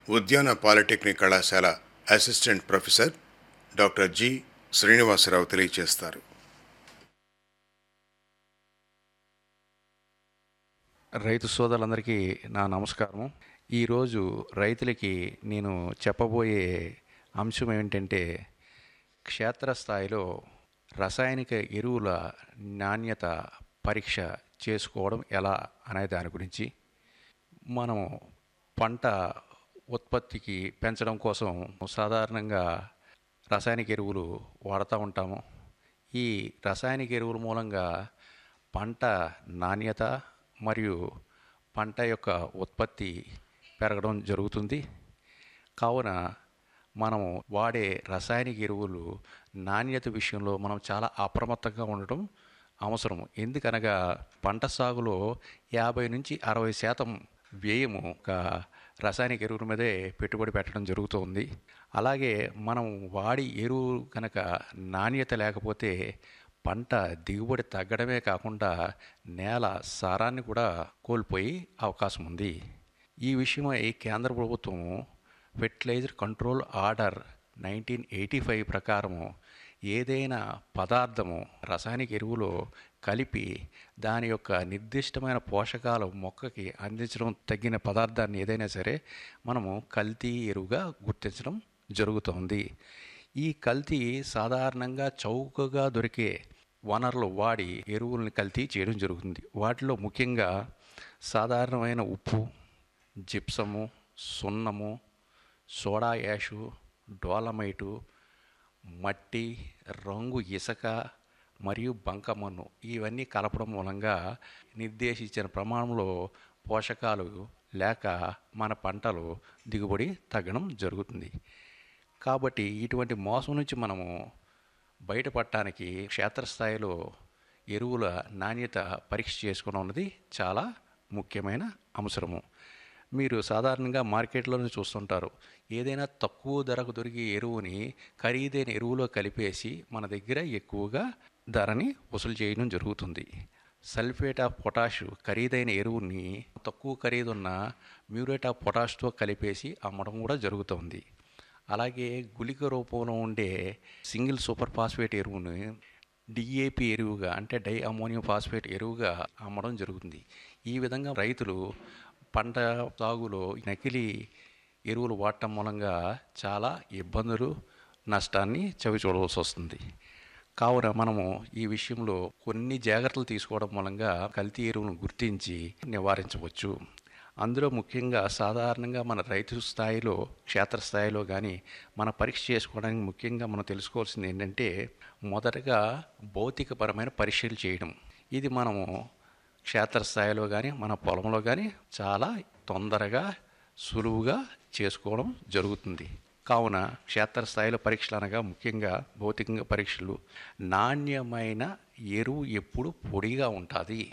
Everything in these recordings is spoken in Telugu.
ఉద్యాన పాలిటెక్నిక్ కళాశాల assistant professor doctor G Srinivasarao తెలియజేస్తారు రైతు సోదరులందరికీ నా నమస్కారం ఈరోజు రైతులకి నేను చెప్పబోయే అంశం ఏమిటంటే క్షేత్రస్థాయిలో రసాయనిక ఎరువుల నాణ్యత పరీక్ష చేసుకోవడం ఎలా అనే దాని గురించి మనము పంట ఉత్పత్తికి పెంచడం కోసం సాధారణంగా రసాయనిక ఎరువులు వాడుతూ ఉంటాము ఈ రసాయనిక ఎరువుల మూలంగా పంట నాణ్యత మరియు పంట యొక్క ఉత్పత్తి పెరగడం జరుగుతుంది కావున మనము వాడే రసాయనిక ఎరువులు నాణ్యత విషయంలో మనం చాలా అప్రమత్తంగా ఉండటం అవసరం ఎందుకనగా పంట సాగులో యాభై నుంచి అరవై శాతం వ్యయము ఒక రసాయనిక ఎరువుల మీదే పెట్టుబడి పెట్టడం జరుగుతుంది అలాగే మనం వాడి ఎరువు కనుక నాణ్యత లేకపోతే పంట దిగుబడి తగ్గడమే కాకుండా నేల సారాన్ని కూడా కోల్పోయే అవకాశం ఉంది ఈ విషయమై కేంద్ర ప్రభుత్వం fertilizer control order nineteen eighty five ప్రకారము ఏదైనా పదార్థము రసాయనిక ఎరువులో కలిపి దాని యొక్క నిర్దిష్టమైన పోషకాలు మొక్కకి అందించడం తగ్గిన పదార్థాన్ని ఏదైనా సరే మనము కల్తీ ఎరువుగా గుర్తించడం జరుగుతుంది ఈ కల్తీ సాధారణంగా చౌకగా దొరికే వనరులు వాడి ఎరువుల్ని కల్తీ చేయడం జరుగుతుంది వాటిలో ముఖ్యంగా సాధారణమైన ఉప్పు జిప్సము సున్నము సోడా యాషు డోలమైటు మట్టి రంగు ఇసుక మరియు బంకమన్ను ఇవన్నీ కలపడం మూలంగా నిర్దేశించిన ప్రమాణంలో పోషకాలు లేక మన పంటలు దిగుబడి తగ్గడం జరుగుతుంది కాబట్టి ఇటువంటి మోసం నుంచి మనము బయటపడటానికి క్షేత్రస్థాయిలో ఎరువుల నాణ్యత పరీక్ష చేసుకోవడం అన్నది చాలా ముఖ్యమైన అంశము మీరు సాధారణంగా మార్కెట్లోనే చూస్తుంటారు ఏదైనా తక్కువ ధరకు దొరికే ఎరువుని ఖరీదైన ఎరువులో కలిపేసి మన దగ్గర ఎక్కువగా ధరని వసూలు చేయడం జరుగుతుంది సల్ఫేట్ ఆఫ్ పొటాష్ ఖరీదైన ఎరువుని తక్కువ ఖరీదున్న మ్యూరేట్ ఆఫ్ పొటాష్తో కలిపేసి అమ్మడం కూడా జరుగుతుంది అలాగే గుళిక రూపంలో ఉండే సింగిల్ సూపర్ ఫాస్ఫేట్ ఎరువుని డిఏపి ఎరువుగా అంటే డై అమోనియం ఫాస్ఫేట్ ఎరువుగా అమ్మడం జరుగుతుంది ఈ విధంగా రైతులు పంట సాగులో నకిలీ ఎరువులు వాడటం మూలంగా చాలా ఇబ్బందులు నష్టాన్ని చవి చూడవలసి వస్తుంది కావున మనము ఈ విషయంలో కొన్ని జాగ్రత్తలు తీసుకోవడం మూలంగా కల్తీ ఎరువులను గుర్తించి నివారించవచ్చు అందులో ముఖ్యంగా సాధారణంగా మన రైతు స్థాయిలో క్షేత్రస్థాయిలో కానీ మన పరీక్ష చేసుకోవడానికి ముఖ్యంగా మనం తెలుసుకోవాల్సింది ఏంటంటే మొదటగా భౌతికపరమైన పరీక్షలు చేయడం ఇది మనము క్షేత్రస్థాయిలో కానీ మన పొలంలో కానీ చాలా తొందరగా సులువుగా చేసుకోవడం జరుగుతుంది కావున క్షేత్రస్థాయిలో పరీక్షలు అనగా ముఖ్యంగా భౌతికంగా పరీక్షలు నాణ్యమైన ఎరువు ఎప్పుడు పొడిగా ఉంటుంది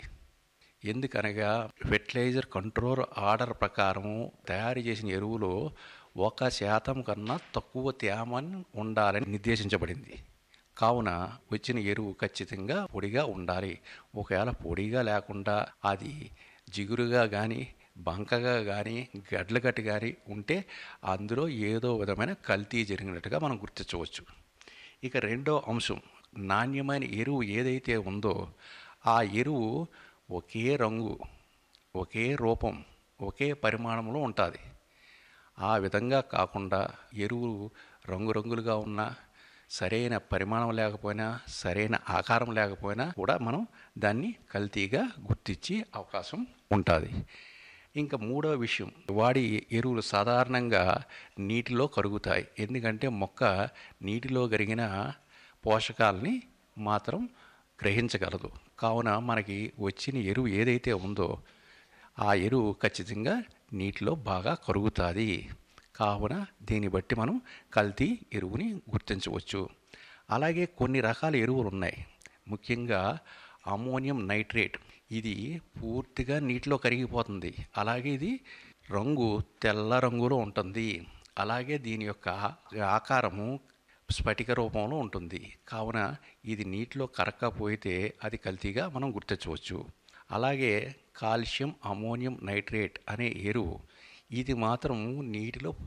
ఎందుకనగా ఫెర్టిలైజర్ కంట్రోల్ ఆర్డర్ ప్రకారం తయారు చేసిన ఎరువులో ఒక శాతం కన్నా తక్కువ తేమని ఉండాలని నిర్దేశించబడింది కావున వచ్చిన ఎరువు ఖచ్చితంగా పొడిగా ఉండాలి ఒకవేళ పొడిగా లేకుండా అది జిగురుగా కానీ బంకగా కానీ గడ్ల కట్టి కానీ ఉంటే అందులో ఏదో విధమైన కల్తీ జరిగినట్టుగా మనం గుర్తించవచ్చు ఇక రెండో అంశం నాణ్యమైన ఎరువు ఏదైతే ఉందో ఆ ఎరువు ఒకే రంగు ఒకే రూపం ఒకే పరిమాణంలో ఉంటుంది ఆ విధంగా కాకుండా ఎరువు రంగురంగులుగా ఉన్న సరైన పరిమాణం లేకపోయినా సరైన ఆకారం లేకపోయినా కూడా మనం దాన్ని కల్తీగా గుర్తించే అవకాశం ఉంటుంది ఇంకా మూడో విషయం వాడి ఎరువులు సాధారణంగా నీటిలో కరుగుతాయి ఎందుకంటే మొక్క నీటిలో కరిగిన పోషకాలని మాత్రం గ్రహించగలదు కావున మనకి వచ్చిన ఎరువు ఏదైతే ఉందో ఆ ఎరువు ఖచ్చితంగా నీటిలో బాగా కరుగుతుంది కావున దీన్ని బట్టి మనం కల్తీ ఎరువుని గుర్తించవచ్చు అలాగే కొన్ని రకాల ఎరువులు ఉన్నాయి ముఖ్యంగా అమోనియం నైట్రేట్ ఇది పూర్తిగా నీటిలో కరిగిపోతుంది అలాగే ఇది రంగు తెల్ల రంగులో ఉంటుంది అలాగే దీని యొక్క ఆకారము స్ఫటిక రూపంలో ఉంటుంది కావున ఇది నీటిలో కరక్కపోయితే అది కల్తీగా మనం గుర్తించవచ్చు అలాగే కాల్షియం అమోనియం నైట్రేట్ అనే ఎరువు ఇది మాత్రం నీటిలో